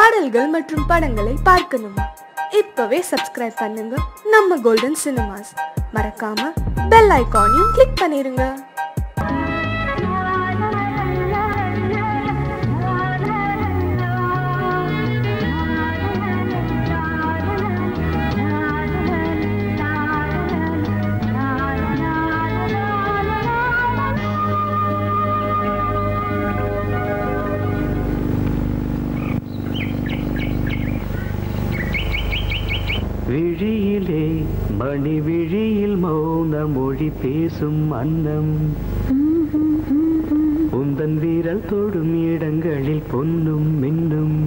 பாடல்கள் மற்றும் படங்களை பார்க்கணுமா இப்பவே சப்ஸ்கிரைப் பண்ணுங்க நம்ம கோல்டன் சினிமாஸ் மறக்காம பெல் ஐகானையும் கிளிக் பண்ணிருங்க விழியிலே மணி விழியில் மௌன மொழி பேசும் அன்னம் உந்தன் வீரல் தொடும் இடங்களில் பொன்னும் மின்னும்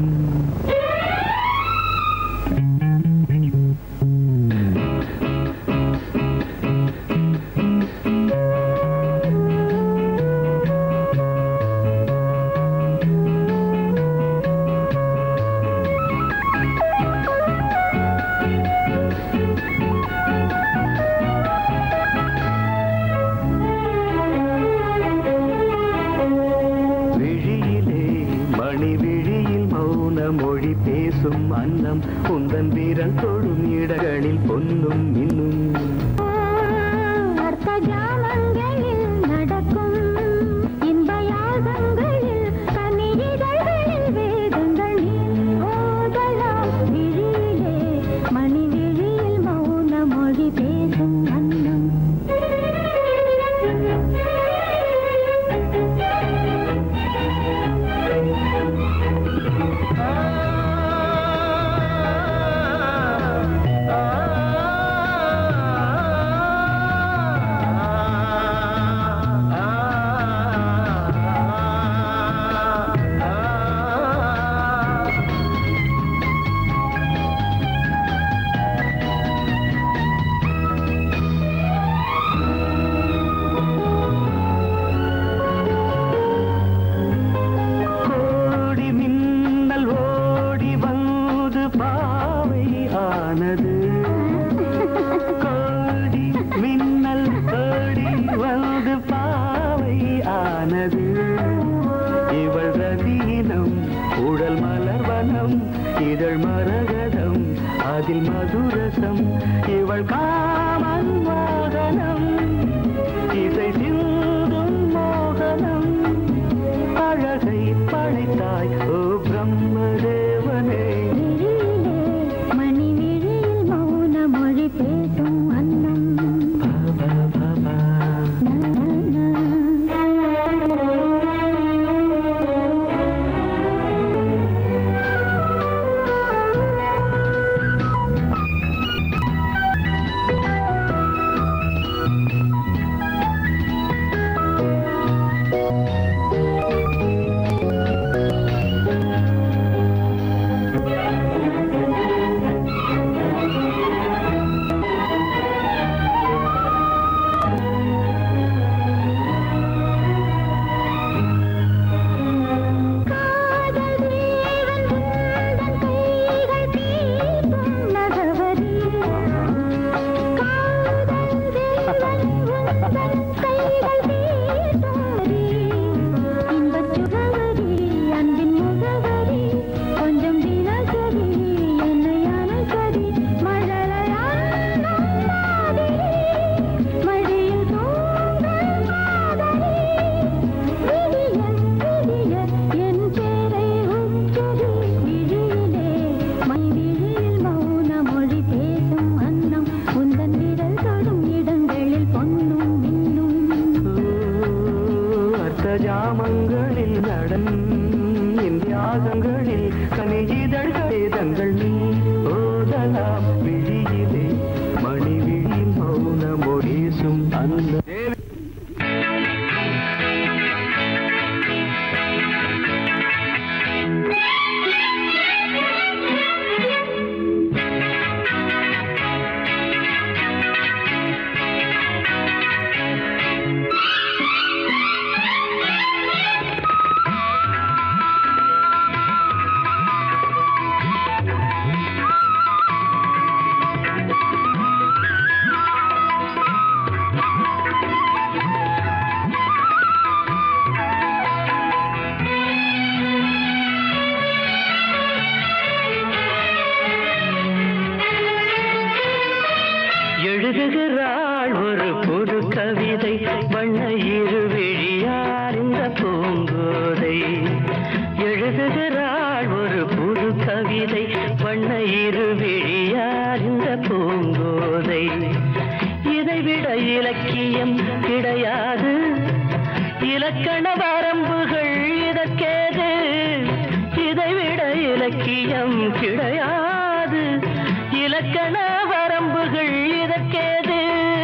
விழியிலே மணி விழியில் மௌன மொழி பேசும் அன்னம் உந்தன் வீரல் தொடும் இடங்களில் பொன்னும் மின்னும் அர்த்த ஜாமங்களில் நடக்கும் இன்ப யாகங்களில் கனிதழ்களில் வேதங்கள் நீ ஓதலாம் விழியிலே மணி விழியில் மௌன மொழி பேசும் அன்னம் கோடி மின்னல் ஓடி வந்து பாவை ஆனது கோடி மின்னல் ஓடி வந்து பாவை ஆனது இவள் ரதீனம் உடல் மலர்வனம் இதழ் மரகதம் அதில் மதுரசம் இவள் காமன் மோகனம் இசை சிந்தும் மோகனம் அழகை படைத்தாய் ஓ பிரம்மதேவனே விழியிலே மணி விழியில் மௌன மொழி பேசும் அன்னம் பாபா பாபா காதல் தேவன் உந்தன் கைகள் தீர்க்கும் நகவரி காதல் தேவன் உந்தன் கைகள் தீர்க்கும் இன்பச் சுகவரி அன்பின் முகவரி கொஞ்சம் தினசரி என்னை அணைக்கடி மழலையாடும் மாதிரி மழையில் தூங்கும் காதலி விடிய விடிய என் பேரை உச்சரி விழியிலே மை விழியில் மௌன மொழி பேசும் அன்னம் உந்தன் விரல் தொடும் இடங்களில் பொன்னும் மின்னும் அர்த்த ஜாமங்களில் நடன் இந்தியாகங்களில் கனிஜிதழ் வேதங்கள் நீ ஓதலாம் விழியிலே மணி விழியில் மௌன மொழேசும் அந்த ஆ கவிதை வண்ண இருவிழியார் இந்த பூங்கோதை இதைவிட இலக்கியம் கிடையாது இலக்கண வரம்புகள் இதற்கேது இதைவிட இலக்கியம் கிடையாது இலக்கண வரம்புகள் இதற்கேது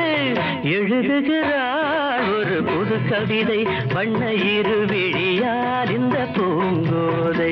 எழுதுகிறாள் ஒரு புது கவிதை வண்ண இருவிழியார் இந்த பூங்கோதை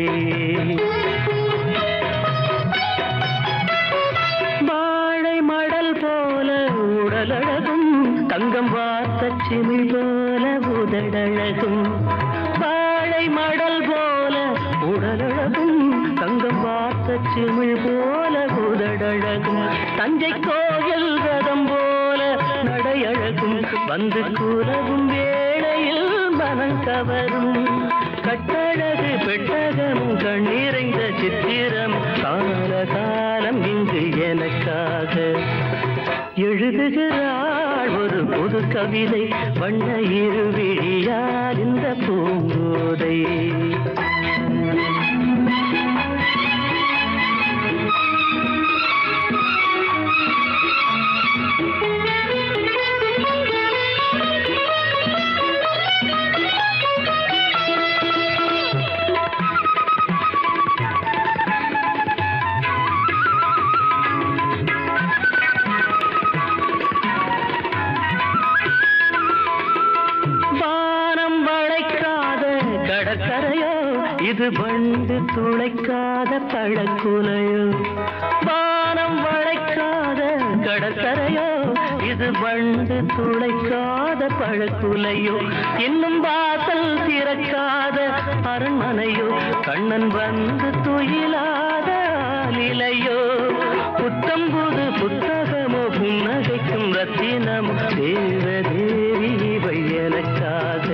வாழை மடல் போல உடலழகும் தங்கம் வார்த்த சிமிழ் போல உதடழகும் வாழை மடல் போல உடலழகும் தங்கம் வார்த்த சிமிழ் போல உதடழகும் தஞ்சை கோயில் ரதம் போல நடையழகும் வந்து கூறவும் வேளையில் மனம் கவரும் கட்டழகு பெட்டகமும் கண்ணீரைந்த சித்திரம் கால காலம் இங்கு எனக்காக எழுதுகிறாள் ஒரு புது கவிதை வண்ண இருவிழியார் இந்த பூங்கோதை வானம் வளைக்காத கடற்கரையோ இது வண்டு துளைக்காத பழக்குலையோ வானம் வளைக்காத கடற்கரையோ இது வண்டு துளைக்காத பழக்குலையோ இன்னும் வாசல் திறக்காத அரண்மனையோ கண்ணன் வந்து துயிலாத நிலையோ புத்தம்புது புத்தகமோ புன்னகைக்கும் ரத்தினமோ தேவதேவி இவை எனக்காக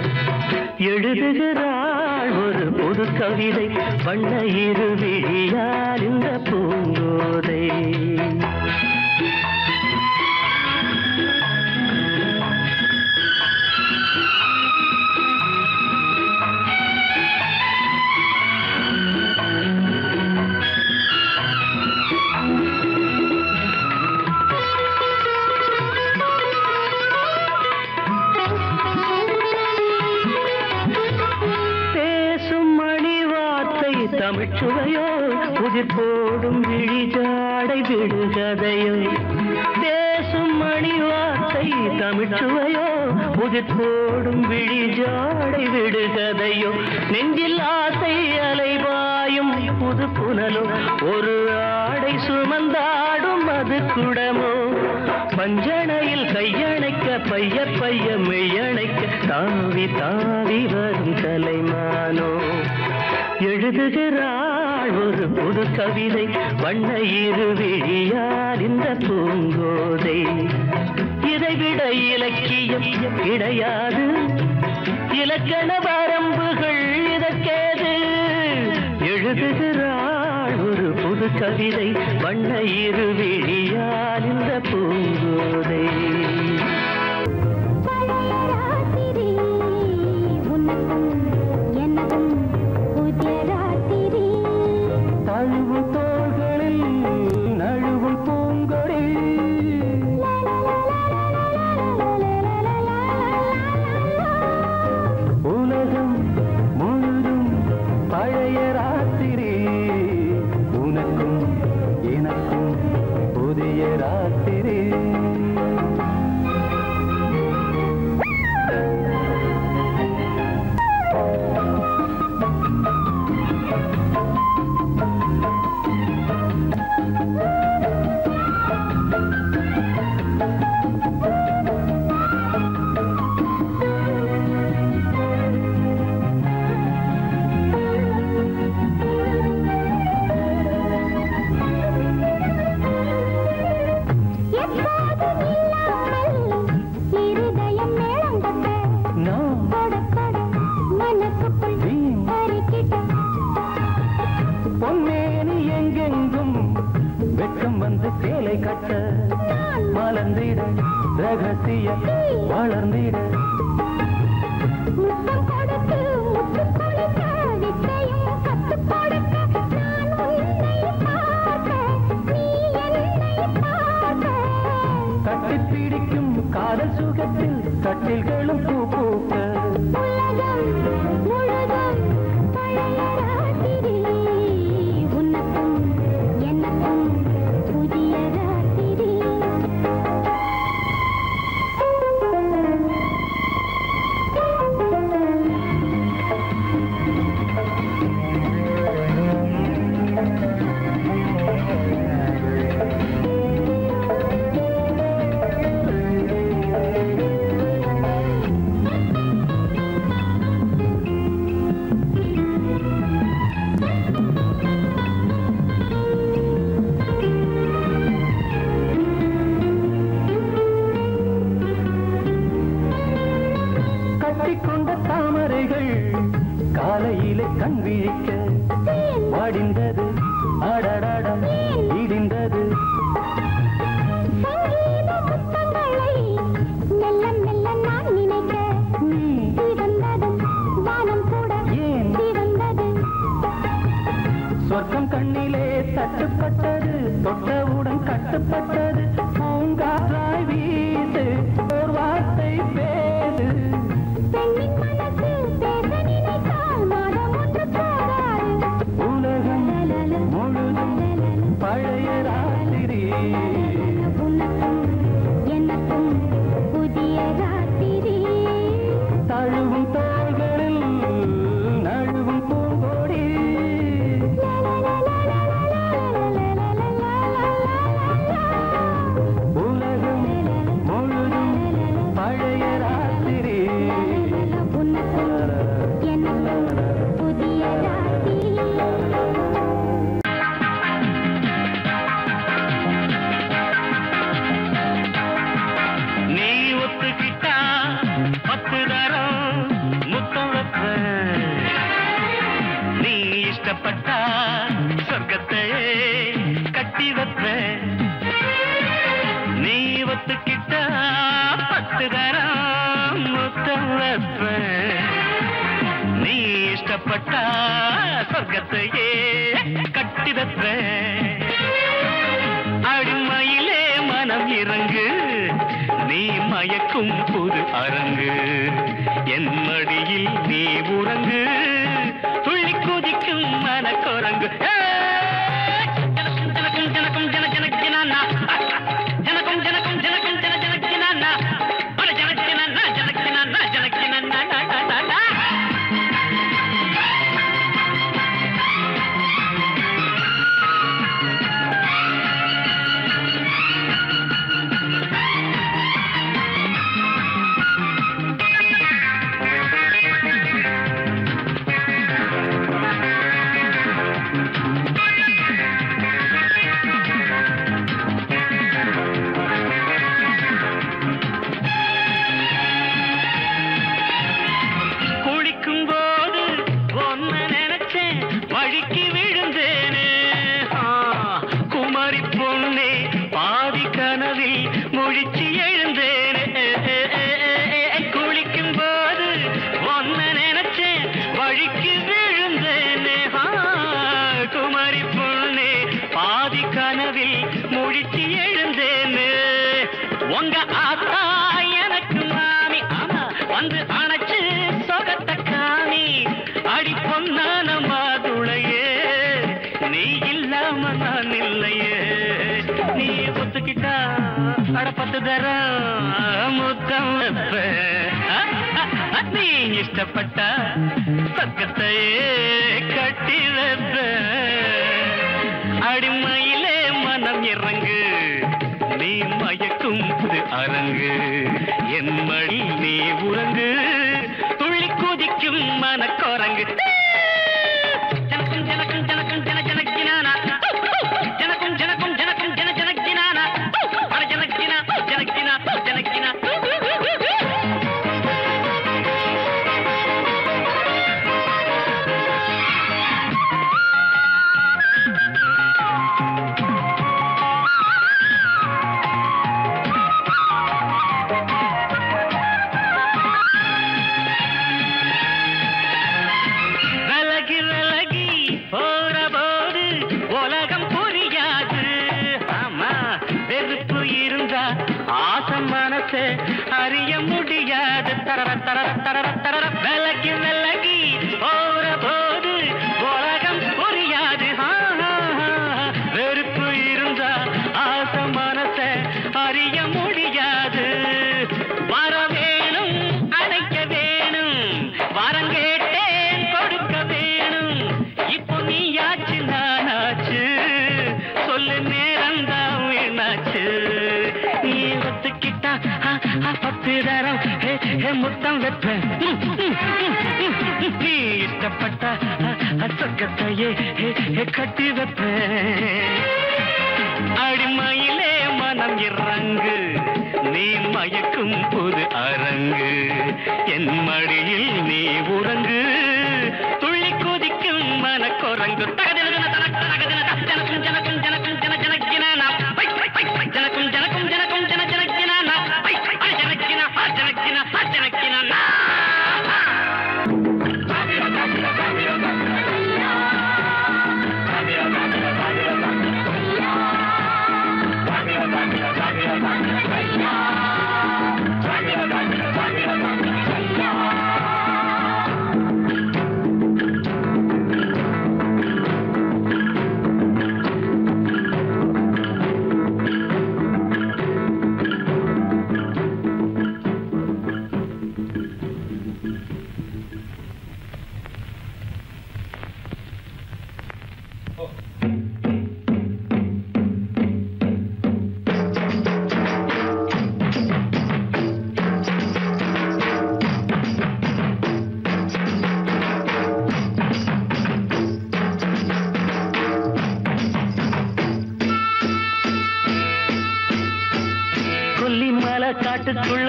எழுதுகிறாள் ஒரு புது கவிதை வண்ண இருவிழியால் இந்த பூங்கோதை பேசும் மணி வார்த்தை தமிழ்ச்சுவையோ புதிர் போடும் விழிஜாடை விடுகதையோ பேசும் மணி வார்த்தை தமிழ்ச்சுவையோ புதிர் போடும் விழிஜாடை விடுகதையோ நெஞ்சில் ஆசை அலைவாயும் புது புனலோ ஒரு ஆடை சுமந்தாடும் அது குடமோ பஞ்சணையில் கையணைக்க பைய பைய மெய்யணைக்க தாவி தாவி வரும் கலைமானோ எழுதுகிறாள் ஒரு புது கவிதை வண்ண இருவிழியார் இந்த பூங்கோதை இதைவிட இலக்கியம் கிடையாது இலக்கண வரம்புகள் இதற்கேது எழுதுகிறாள் ஒரு புது கவிதை வண்ண இருவிழியால் இந்த பூங்கோதை பழைய ராத்திரி உனக்கும் எனக்கும் புதிய ராத்திரி தழுவும் தோள்களில் நழுவும் பூங்கொடி உலகம் முழுதும் பழைய ராத்திரி உனக்கும் எனக்கும் புதிய ராத்திரி எப்போதும் இல்லாமல் இருதயம் மேளங்கொண்ட நான் கொட கொட மனசுக்குள் வீண் அரிக்கிட்ட பொன்னேனி எங்கெங்கும் வெட்கம் வந்து சேலை கட்ட மலர்ந்திட ரகசிய வளர்ந்திட முத்தம் கொடுத்து முத்து கொடுக்க வித்தையும் கத்துக் கொடுக்க நான் உன்னை கட்டில்களும் பூ பூக்க உலகம் முழுதும் பழைய ராத்திரி உனக்கும் எனக்கும் புதிய ராத்திரி கட்டிக்கொண்ட தாமரைகள் காலையிலே கண் விழிக்க வாடிந்தது ஆடடாடம் இடிந்தது சங்கீத முத்தங்களை மெல்ல மெல்ல நான் நினைக்க சிவந்தது வானம் கூட ஏன்? சிவந்தது சொர்க்கம் கண்ணிலே தட்டுப்பட்டது தொட்டவுடன் கட்டுப்பட்டது பூங்காற்றாய் வீசு ஓர் வார்த்தை பேசு பெண்ணின் மனசு பேச நினைத்தால் மாதம் ஒன்று போகாது உலகம் முழுதும் பழைய ராத்திரி உனக்கும் எனக்கும் புதிய ராத்திரி தழுவும் தோள்களில் நழுவும் பூங்கோடி உலகம் முழுதும் பழைய ராத்திரி உனக்கும் எனக்கும் புதிய ராத்திரி நீ ஒத்துக்கிட்டா பத்து தரம் முத்தம் வைப்பேன் நீ இஷ்டப்பட்டா சொர்க்கத்தை கட்டி வைப்பேன் நீ ஒத்துக்கிட்டா பத்து தரம் முத்தம் வைப்பேன் நீ இஷ்டப்பட்டா சொர்க்கத்தையே கட்டி வைப்பேன் அடிமையிலே மனம் இறங்கு நீ மயக்கும் புது அரங்கு என் மடியில் நீ உறங்கு துள்ளி குதிக்கும் மனக்குரங்கு ஏய்! ஜனக்கும் ஜனக்கும் ஜனக்கும் ஜன ஜனக்கினானா. ஜனக்கும் ஜனக்கும் ஜனக்கும் ஜன ஜனக்கினானா. அட ஜனக்கினானா, ஜனக்கினானா, ஜனக்கினானா, நா, நா, நா, நா. குளிக்கும் போது ஒன்ன நினைச்சேன் வழிக்கு விழுந்தேனே ஆ, குமரி பொண்ணே பாதி கனவில் முழிச்சு எழுந்தேனே குளிக்கும் போது ஒன்ன நினைச்சேன் வழிக்கு விழுந்தேனே ஆ, குமரி பொண்ணே பாதி கனவில் முழிச்சு எழுந்தேனே உங்க ஆத்தா எனக்கு மாமி ஆமா வந்து அணைச்சு சொகத்த காமி அடி பொன்னான மாதுளையே நீ இல்லாம நான் இல்லையே நீ ஒத்துக்கிட்டா அடப்பத்து தர முத்தம் வைப்பேன். ஆ, ஆ, ஆ, நீ இஷ்டப்பட்ட பக்கத்தையே கட்டி வைப்பேன். அடிமையிலே மனம் இறங்கு நீ மயக்கும் புது அரங்கு என் மடி நீ உறங்கு துள்ளி குதிக்கும் மனக்குரங்கு ஜனக்கும் ஜனக்கும் ஜனக்கும் ஜன ஜனக்கினானா ஜனக்கும் ஜனக்கும் ஜனக்கும் ஜன ஜனக்கினானா அட ஜனக்கினா ஜனக்கினா ஜனக்கினா விலகி விலகி போற போது உலகம் புரியாது ஆமா வெறுப்பு இருந்தா ஆசை மனசை அறிய முடியாது பத்து தரம் ஹே, ஹே, முத்தம் வைப்பேன் ம், ம், ம், ம், ம். நீ இஷ்டப்பட்ட சொக்கத்தையே ஹே, ஹே, கட்டி வைப்பேன் அடிமையிலே மனம் இறங்கு நீ மயக்கும் புது அரங்கு என் மடியில் நீ உறங்கு துள்ளி குதிக்கும் மனக்குரங்கு தகதின தனக்கு தகதின ஜனக்கும் ஜனக்கும் ஜனக்கும் ஜன ஜனக்கினா பை பை பை பை ஜனக்கும் ஜனக்கும் ஜனக்கும் ஜன ஜனக்கினா பை பை பை ஜனக்கினா ஜனக்கினா ஜனக்கினா கொல்லிமலை காட்டுக்குள்ள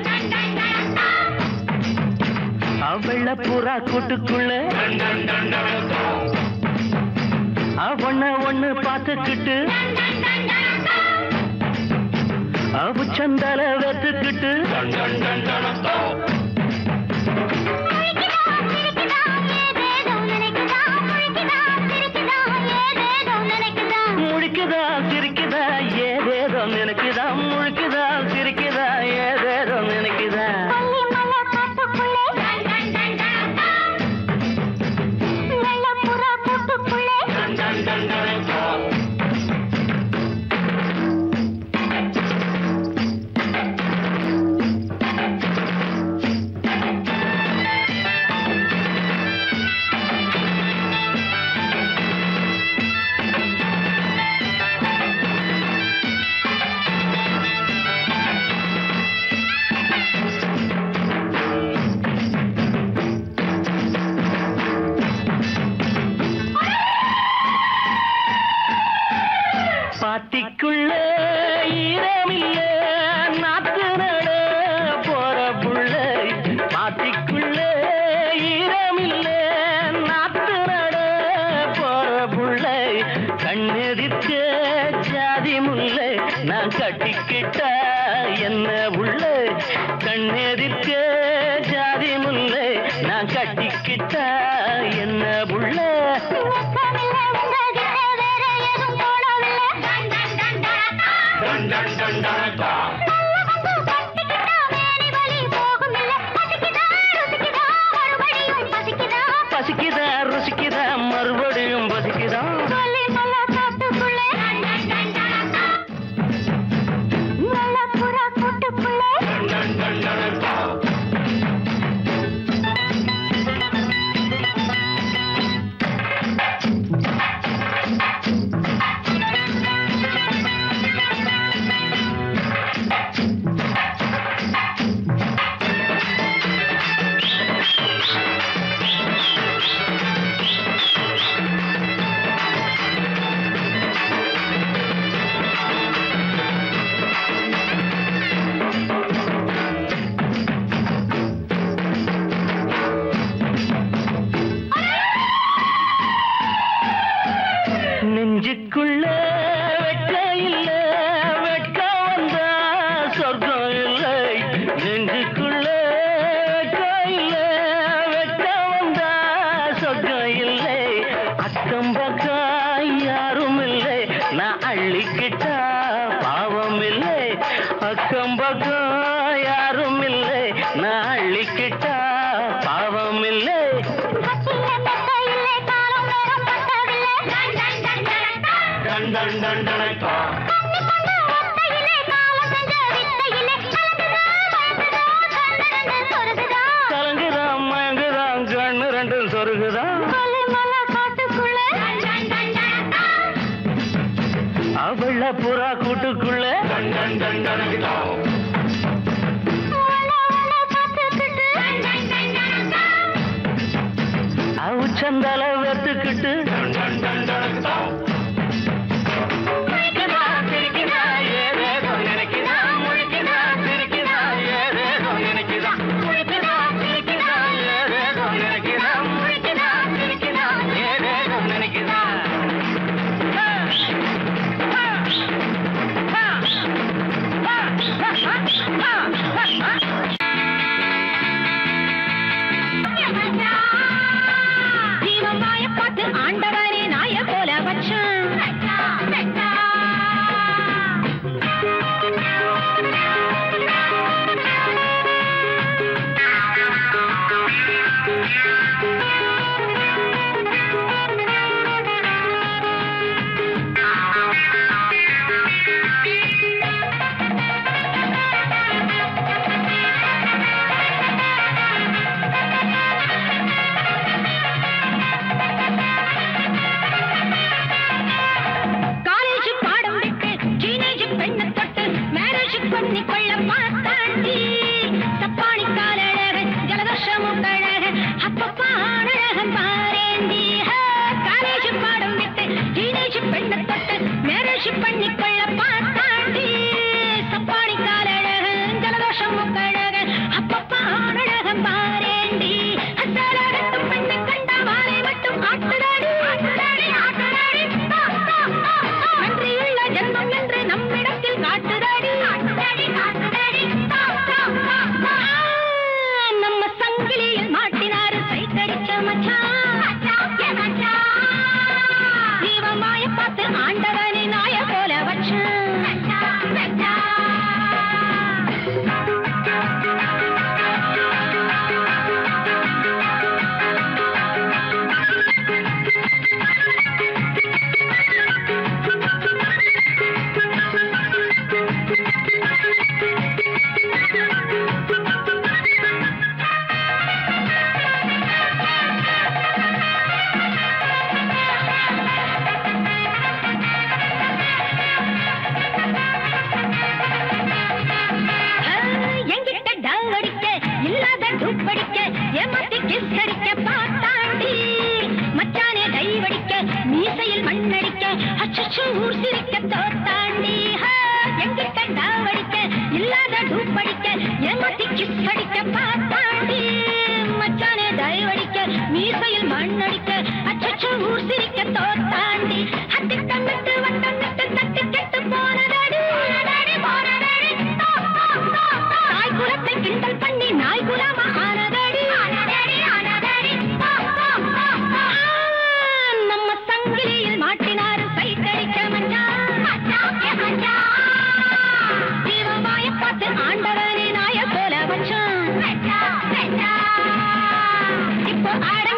வெள்ள புறா கூட்டுக்குள்ள ஒண்ண ஒண்ணு பார்த்துக்கிட்டு அவ சந்தால வெத்துக்கிட்டு முழிக்குதா சிரிக்குதா ஏதேதோ நினைக்குதா முழிக்குதா சிரிக்குதா ஏதேதோ நினைக்குதா பாத்திக்குள்ள ஈரமில்ல நாத்து நட போற புள்ள பாத்திக்குள்ள ஈரமில்ல நாத்து நட போற புள்ள கண்ணெதிர்க்க ஜாதி முல்லை நான் கட்டிக்கிட்டா என்ன உள்ள கண்ணெதிர்க்க ஜாதி முல்லை நான் கட்டிக்கிட்டா என்ன உள்ள பசிக்குதா ருசிக்குதா மறுபடியும் பசிக்குதா நெஞ்சுக்குள்ள வெட்ட இல்ல வெட்க வந்தா சொர்க்கம் இல்லை நெஞ்சுக்குள்ள வெட்க இல்ல வெட்க வந்தா சொர்க்கம் இல்லை அக்கம் பக்கம் யாரும் இல்லை நான் அள்ளிக்கிட்டா பாவம் இல்லை அக்கம் பக்கம் யாரும் இல்லை நான் அள்ளிக்கிட்டா பாவம் இல்லை டன் டன் டன் டனக்கா. கலங்குதான் மயங்குதான் கண்ணு ரெண்டும் சொருகுதான் அவள புறா கூட்டுக்குள்ள டன் டன் டன் டனக்கா. பந்தல வெத்துக்கிட்டு முழிக்குதா, சிரிக்குதா, ஏதேதோ நினைக்குதா. முழிக்குதா, சிரிக்குதா, ஏதேதோ நினைக்குதா. முழிக்குதா, சிரிக்குதா, ஏதேதோ நினைக்குதா. முழிக்குதா, சிரிக்குதா, ஏதேதோ நினைக்குதா. ஆ, ஆ, ஆ, ஆ, ஆ, ஆ, ஆ, ஆ. ஜீவமாய பார்த்து ஆண்டவனே நாய போல வச்சான் காலேஜ் பாடம் விட்டு டீனேஜ் பெண்ணை தொட்டு மேரேஜ் பண்ணி கொள்ள பார்த்தாண்டி சப்பானி காலழகன் ஜலதோஷமும் கழகன் அப்பப்பா அழகன் பாரேந்தி காலேஜ் பாடம் விட்டு டீனேஜ் பெண்ணை தொட்டு மேரேஜ் பண்ணி கொள்ள பார்த்தாண்டி சப்பானி காலழகன் ஜலதோஷமும் கழகன் அப்பப்பா அழகன் பாரேந்தி அசலகட்டும் பெண்ணை கண்ட வாரை மட்டும் ஆட்டுதாடி ஆட்டுதாடி ஆட்டுதாடி தா, தா, தா, தா. நன்றியுள்ள ஜென்மம் என்று நம்மிடத்தில் காட்டுதாடி காட்டுதாடி காட்டுதாடி தா, தா, தா, தா. நம்ம சங்கிலியில் மாட்டினாரு சைத்தடிச்ச மச்சான் ஜீவமாய பார்த்து ஆண்டவனை நாய போல வச்சான் எங்கிட்ட டவ் அடிக்க இல்லாத டூப் அடிக்க ஏமாத்தி கிஸ் அடிக்க பார்த்தாண்டி மச்சானே டைவடிக்க மீசையில் மண்ணடிக்க அச்சச்சோ ஊர் சிரிக்க தோத்தாண்டி ஹா, எங்கிட்ட டவ் அடிக்க இல்லாத டூப் அடிக்க ஏமாத்தி கிஸ் அடிக்க பார்த்தாண்டி மச்சானே டைவடிக்க மீசையில் மண்ணடிக்க அச்சச்சோ ஊர் சிரிக்க தோத்தாண்டி அத்திட்டம் விட்டு வட்டம் விட்டு தட்டு கெட்டு போனதடி போனதடி போனதடி தோ, தோ, தோ, தோ. தாய் குலத்தை கிண்டல் பண்ணி நாய் குலாம ஆனதடி ஆனதடி ஆனதடி தோ, தோ, தோ, தோ. நம்ம சங்கிலியில் மாட்டினாரு சைத்தடிக்க மச்சான் ஜீவமாய பார்த்து ஆண்டவனே நாய போல வச்சான் இப்போ அட